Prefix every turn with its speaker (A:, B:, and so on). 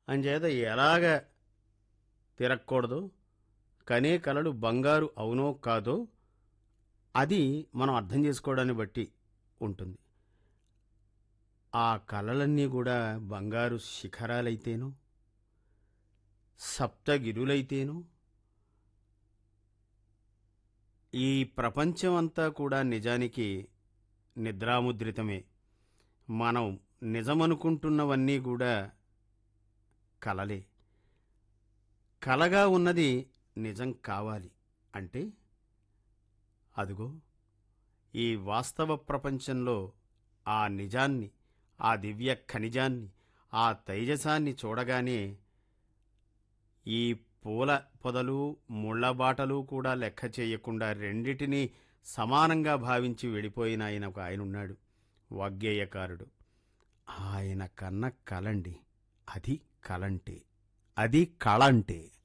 A: అంచేత ఎలాగ తిరగకూడదు కనే కలలు బంగారు అవునో కాదో అది మనం అర్థం చేసుకోవడాన్ని బట్టి ఉంటుంది ఆ కలలన్నీ కూడా బంగారు శిఖరాలైతేను సప్తగిరులైతేను ఈ ప్రపంచం అంతా కూడా నిజానికి నిద్రాముద్రితమే మనం నిజమనుకుంటున్నవన్నీ కూడా కలలే కలగా ఉన్నది నిజం కావాలి అంటే అదుగో ఈ వాస్తవ ప్రపంచంలో ఆ నిజాన్ని ఆ దివ్య ఖనిజాన్ని ఆ తైజసాన్ని చూడగానే ఈ పూల పొదలు ముళ్ళబాటలు కూడా లెక్క చేయకుండా రెండిటినీ సమానంగా భావించి వెళ్ళిపోయిన ఆయన ఒక ఆయన ఉన్నాడు వాగ్గేయకారుడు ఆయన కన్న కలండి అది కలంటే అది కళ అంటే